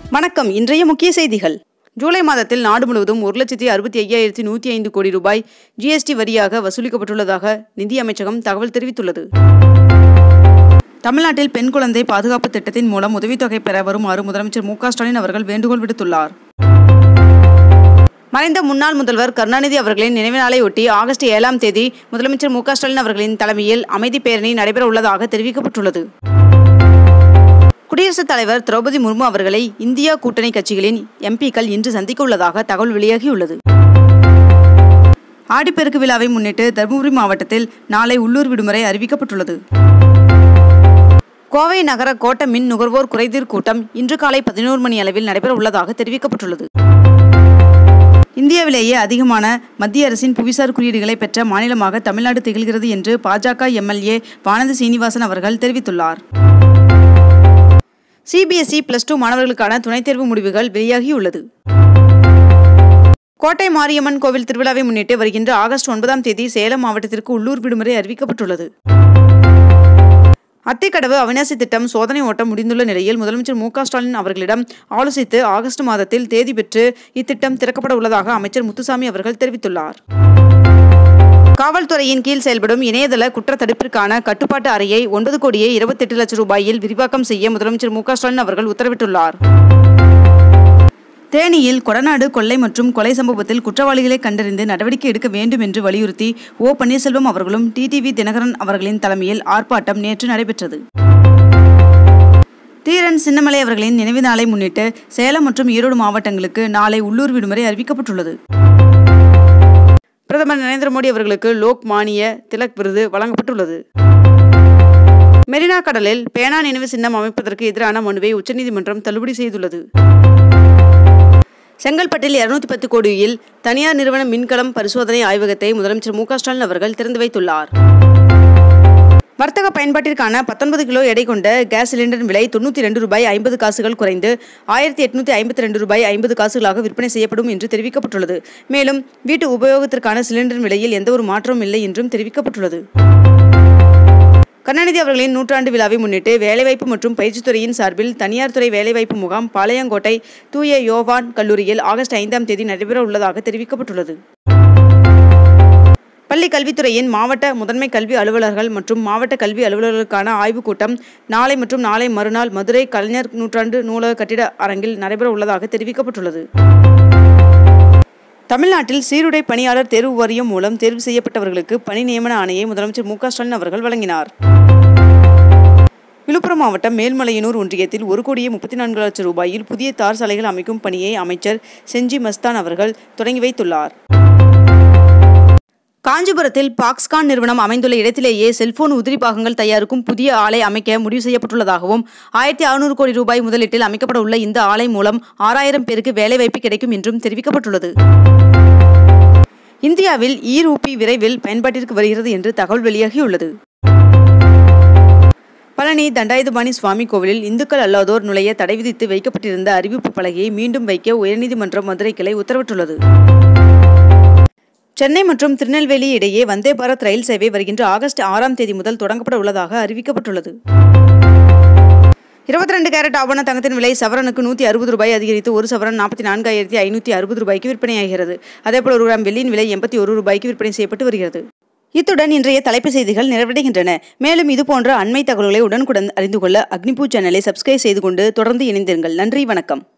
வணக்கம் இன்றைய முக்கிய செய்திகள் ஜூலை மாதத்தில் நாடு முழுவதும் ஒரு லட்சத்தி அறுபத்தி ஐயாயிரத்தி நூற்றி ஐந்து கோடி ரூபாய் ஜிஎஸ்டி வரியாக வசூலிக்கப்பட்டுள்ளதாக நிதி அமைச்சகம் தகவல் தெரிவித்துள்ளது தமிழ்நாட்டில் பெண் குழந்தை பாதுகாப்பு திட்டத்தின் மூலம் உதவித்தொகை பெற வருமாறு முதலமைச்சர் மு க ஸ்டாலின் அவர்கள் வேண்டுகோள் விடுத்துள்ளார் மறைந்த முன்னாள் முதல்வர் கருணாநிதி அவர்களின் நினைவு நாளையொட்டி ஆகஸ்ட் ஏழாம் தேதி முதலமைச்சர் மு க ஸ்டாலின் அவர்களின் தலைமையில் அமைதி பேரணி நடைபெற உள்ளதாக தெரிவிக்கப்பட்டுள்ளது குடியரசுத் தலைவர் திரௌபதி முர்மு அவர்களை இந்தியா கூட்டணி கட்சிகளின் எம்பிக்கள் இன்று சந்திக்க உள்ளதாக தகவல் வெளியாகியுள்ளது ஆடிப்பெருக்கு விழாவை முன்னிட்டு தருமபுரி மாவட்டத்தில் நாளை உள்ளூர் விடுமுறை அறிவிக்கப்பட்டுள்ளது கோவை நகர கோட்ட மின் நுகர்வோர் குறைதீர் கூட்டம் இன்று காலை பதினோரு மணி அளவில் நடைபெற உள்ளதாக தெரிவிக்கப்பட்டுள்ளது இந்தியாவிலேயே அதிகமான மத்திய அரசின் புவிசார் குறியீடுகளை பெற்ற மாநிலமாக தமிழ்நாடு திகழ்கிறது என்று பாஜக எம்எல்ஏ வானதி சீனிவாசன் அவர்கள் தெரிவித்துள்ளார் சிபிஎஸ்இ பிளஸ் டூ மாணவர்களுக்கான துணைத் தேர்வு முடிவுகள் வெளியாகியுள்ளது கோட்டை மாரியம்மன் கோவில் திருவிழாவை முன்னிட்டு வருகின்ற ஆகஸ்ட் ஒன்பதாம் தேதி சேலம் மாவட்டத்திற்கு உள்ளூர் விடுமுறை அறிவிக்கப்பட்டுள்ளது அத்திக்கடவு அவினாசி திட்டம் சோதனை ஓட்டம் முடிந்துள்ள நிலையில் முதலமைச்சர் மு க ஸ்டாலின் அவர்களிடம் ஆலோசித்து ஆகஸ்ட் மாதத்தில் தேதி பெற்று இத்திட்டம் திறக்கப்பட உள்ளதாக அமைச்சர் முத்துசாமி அவர்கள் தெரிவித்துள்ளார் காவல்துறையின் கீழ் செயல்படும் இணையதள குற்ற தடுப்பிற்கான கட்டுப்பாட்டு அறையை ஒன்பது கோடியே இருபத்தெட்டு லட்சம் ரூபாயில் விரிவாக்கம் செய்ய முதலமைச்சர் மு க ஸ்டாலின் அவர்கள் உத்தரவிட்டுள்ளார் தேனியில் கொடநாடு கொள்ளை மற்றும் கொலை சம்பவத்தில் குற்றவாளிகளை கண்டறிந்து நடவடிக்கை எடுக்க வேண்டும் என்று வலியுறுத்தி ஓ பன்னீர்செல்வம் அவர்களும் டிடிவி தினகரன் அவர்களின் தலைமையில் ஆர்ப்பாட்டம் நேற்று நடைபெற்றது தீரன் சின்னமலை அவர்களின் நினைவு நாளை முன்னிட்டு சேலம் மற்றும் ஈரோடு மாவட்டங்களுக்கு நாளை உள்ளூர் விடுமுறை அறிவிக்கப்பட்டுள்ளது பிரதமர் நரேந்திர மோடி அவர்களுக்கு லோக் மானிய திலக் விருது வழங்கப்பட்டுள்ளது மெரினா கடலில் பேனா நினைவு சின்னம் அமைப்பதற்கு எதிரான மனுவை உச்சநீதிமன்றம் தள்ளுபடி செய்துள்ளது செங்கல்பட்டில் இருநூத்தி பத்து கோடியில் தனியார் நிறுவன மின்கலம் பரிசோதனை ஆய்வகத்தை முதலமைச்சர் மு க ஸ்டாலின் அவர்கள் திறந்து வைத்துள்ளார் வர்த்தக பயன்பாட்டிற்கான பத்தொன்பது கிலோ எடை கொண்ட கேஸ் சிலிண்டரின் விலை தொண்ணூற்றி ரெண்டு ரூபாய் ஐம்பது காசுகள் குறைந்து ஆயிரத்தி எட்நூற்றி ஐம்பத்தி ரெண்டு ரூபாய் ஐம்பது காசுகளாக விற்பனை செய்யப்படும் என்று தெரிவிக்கப்பட்டுள்ளது மேலும் வீட்டு உபயோகத்திற்கான சிலிண்டரின் விலையில் எந்தவொரு மாற்றமும் இல்லை என்றும் தெரிவிக்கப்பட்டுள்ளது கருணாநிதி அவர்களின் நூற்றாண்டு விழாவை முன்னிட்டு வேலைவாய்ப்பு மற்றும் பயிற்சித்துறையின் சார்பில் தனியார் துறை வேலைவாய்ப்பு முகாம் பாளையங்கோட்டை தூய யோவான் கல்லூரியில் ஆகஸ்ட் ஐந்தாம் தேதி நடைபெற உள்ளதாக தெரிவிக்கப்பட்டுள்ளது பள்ளி கல்வித்துறையின் மாவட்ட முதன்மை கல்வி அலுவலர்கள் மற்றும் மாவட்ட கல்வி அலுவலர்களுக்கான ஆய்வுக் கூட்டம் நாளை மற்றும் நாளை மறுநாள் மதுரை கலைஞர் நூற்றாண்டு நூலக கட்டிட அரங்கில் நடைபெற உள்ளதாக தெரிவிக்கப்பட்டுள்ளது தமிழ்நாட்டில் சீருடை பணியாளர் தேர்வு வாரியம் மூலம் தேர்வு செய்யப்பட்டவர்களுக்கு பணி நியமன ஆணையை முதலமைச்சர் மு க ஸ்டாலின் அவர்கள் வழங்கினார் விழுப்புரம் மாவட்டம் மேல்மலையனூர் ஒன்றியத்தில் ஒரு கோடியே முப்பத்தி நான்கு லட்சம் ரூபாயில் புதிய தார் சாலைகள் அமைக்கும் பணியை அமைச்சர் செஞ்சி மஸ்தான் அவர்கள் தொடங்கி வைத்துள்ளார் காஞ்சிபுரத்தில் பாக்ஸ்கான் நிறுவனம் அமைந்துள்ள இடத்திலேயே செல்போன் உதிரி பாகங்கள் தயாரிக்கும் புதிய ஆலை அமைக்க முடிவு செய்யப்பட்டுள்ளதாகவும் ஆயிரத்தி அறுநூறு கோடி ரூபாய் முதலீட்டில் அமைக்கப்பட உள்ள இந்த ஆலை மூலம் ஆறாயிரம் பேருக்கு வேலைவாய்ப்பு கிடைக்கும் என்றும் தெரிவிக்கப்பட்டுள்ளது இந்தியாவில் இ ரூபி விரைவில் பயன்பாட்டிற்கு வருகிறது என்று தகவல் வெளியாகியுள்ளது பழனி தண்டாயுதபாணி சுவாமி கோவிலில் இந்துக்கள் அல்லாதோர் நுழைய தடை விதித்து வைக்கப்பட்டிருந்த அறிவிப்பு பலகையை மீண்டும் வைக்க உயர்நீதிமன்றம் மதுரை கிளை உத்தரவிட்டுள்ளது சென்னை மற்றும் திருநெல்வேலி இடையே வந்தே பாரத் ரயில் சேவை வருகின்ற ஆகஸ்ட் ஆறாம் தேதி முதல் தொடங்கப்பட உள்ளதாக அறிவிக்கப்பட்டுள்ளது இருபத்தி ரெண்டு கேரட் ஆபண தங்கத்தின் விலை சவரனுக்கு நூற்றி அறுபது ரூபாய் அதிகரித்து ஒரு சவரன் நாற்பத்தி நான்காயிரத்தி ஐநூற்றி அறுபது ரூபாய்க்கு விற்பனையாகிறது அதேபோல் ஒரு கிராம் வெள்ளியின் விலை எண்பத்தி ஒரு ரூபாய்க்கு விற்பனை செய்யப்பட்டு வருகிறது இத்துடன் இன்றைய தலைப்பு செய்திகள் நிறைவடைகின்றன மேலும் இதுபோன்ற அண்மை தகவல்களை உடனுக்குடன் அறிந்து கொள்ள அக்னிபூ சேனலை சப்ஸ்கிரைப் செய்து கொண்டு தொடர்ந்து இணைந்திருங்கள் நன்றி வணக்கம்